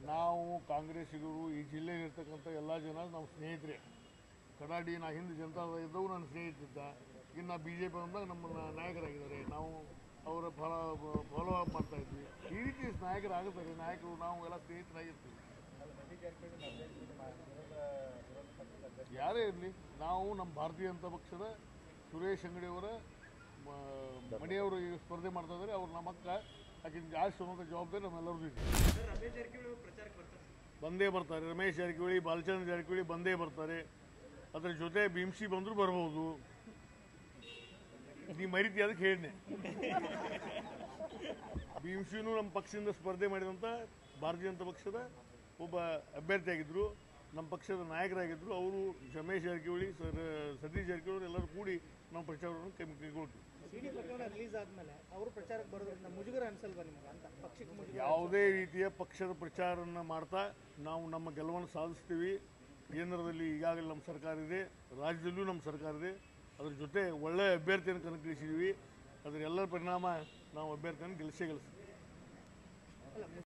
ನಾವು ಕಾಂಗ್ರೆಸ್ಸಿಗರು ಈ ಜಿಲ್ಲೆಯಲ್ಲಿರ್ತಕ್ಕಂಥ ಎಲ್ಲ ಜನ ನಮ್ಮ ಸ್ನೇಹಿತರೆ ಕಡಾಡಿ ನಾ ಹಿಂದೆ ಜನತಾದಳ ಇದ್ದವು ನನ್ನ ಸ್ನೇಹಿತಿದ್ದ ಇನ್ನು ಬಿ ಜೆ ಪಿ ಬಂದಾಗ ನಮ್ಮ ನಾಯಕರಾಗಿದ್ದಾರೆ ನಾವು ಅವರ ಫಲ ಫಾಲೋ ಅಪ್ ಮಾಡ್ತಾ ಇದ್ವಿ ಈ ರೀತಿ ನಾಯಕರಾಗುತ್ತಾರೆ ನಾಯಕರು ನಾವು ಎಲ್ಲ ಸ್ನೇಹಿತರಾಗಿರ್ತೀವಿ ಯಾರೇ ಇರಲಿ ನಾವು ನಮ್ಮ ಭಾರತೀಯ ಜನತಾ ಪಕ್ಷದ ಸುರೇಶ್ ಅಂಗಡಿಯವರ ಮ- ಮನೆಯವರು ಈಗ ಸ್ಪರ್ಧೆ ಮಾಡ್ತಾ ಇದ್ದಾರೆ ಅವ್ರು ನಮ್ಮ ಅಕ್ಕ ಆಕಿನ ಜಾಸ್ತಿ ಅನ್ನೋಂಥ ಜವಾಬ್ದಾರಿ ನಮ್ಮೆಲ್ಲರದ್ದು ಇದೆ ಸರ್ ರಮೇಶ್ ಜಾರಕಿಹೊಳಿ ಅವರು ಪ್ರಚಾರಕ್ಕೆ ಬರ್ತಾರೆ ಬಂದೇ ಬರ್ತಾರೆ ರಮೇಶ್ ಜಾರಕಿಹೊಳಿ ಬಾಲಚಂದ್ರ ಜಾರಕಿಹೊಳಿ ಬಂದೇ ಬರ್ತಾರೆ ಅದ್ರ ಜೊತೆ ಭೀಮ್ಸಿ ಬಂದರೂ ಬರ್ಬೋದು ನೀ ಮರಿತಿ ಅದಕ್ಕೆ ಹೇಳಿದ್ನೆ ಭೀಮ್ಸಿನೂ ನಮ್ಮ ಪಕ್ಷದಿಂದ ಸ್ಪರ್ಧೆ ಮಾಡಿದಂಥ ಭಾರತೀಯ ಜನತಾ ಪಕ್ಷದ ಒಬ್ಬ ಅಭ್ಯರ್ಥಿಯಾಗಿದ್ದರು ನಮ್ಮ ಪಕ್ಷದ ನಾಯಕರಾಗಿದ್ದರು ಅವರು ರಮೇಶ್ ಜಾರಕಿಹೊಳಿ ಸರ್ ಸತೀಶ್ ಜಾರಕಿಹೊಳಿ ಎಲ್ಲರೂ ಕೂಡಿ ನಮ್ಮ ಪ್ರಚಾರವನ್ನು ಕೈ ಕೈಗೊಳ್ತೀವಿ ಸಿಡಿ ಪ್ರಕರಣ ರಿಲೀಸ್ ಆದ್ಮೇಲೆ ಅವರು ಪ್ರಚಾರಕ್ಕೆ ಬರೋದ್ರಿಂದ ಮುಜುಗರ ಅನ್ಸಲ್ವಾ ನಿಮ್ಗೆ ಅಂತ ಪಕ್ಷಕ್ಕೆ ಮುಜುಗರ ಯಾವುದೇ ರೀತಿಯ ಪಕ್ಷದ ಪ್ರಚಾರವನ್ನು ಮಾಡ್ತಾ ನಾವು ನಮ್ಮ ಗೆಲುವನ್ನು ಸಾಧಿಸ್ತೀವಿ ಕೇಂದ್ರದಲ್ಲಿ ಈಗಾಗಲೇ ನಮ್ಮ ಸರ್ಕಾರ ಇದೆ ರಾಜ್ಯದಲ್ಲೂ ನಮ್ಮ ಸರ್ಕಾರ ಇದೆ ಅದ್ರ ಜೊತೆ ಒಳ್ಳೆಯ ಅಭ್ಯರ್ಥಿಯನ್ನು ಕಣಕ್ಕಿಳಿಸಿದ್ದೀವಿ ಅದರ ಎಲ್ಲರ ಪರಿಣಾಮ ನಾವು ಅಭ್ಯರ್ಥಿಯನ್ನು ಗೆಲ್ಲಿಸೇ ಗೆಲ್ಲಿಸ್ತೀವಿ ಅಲ್ಲ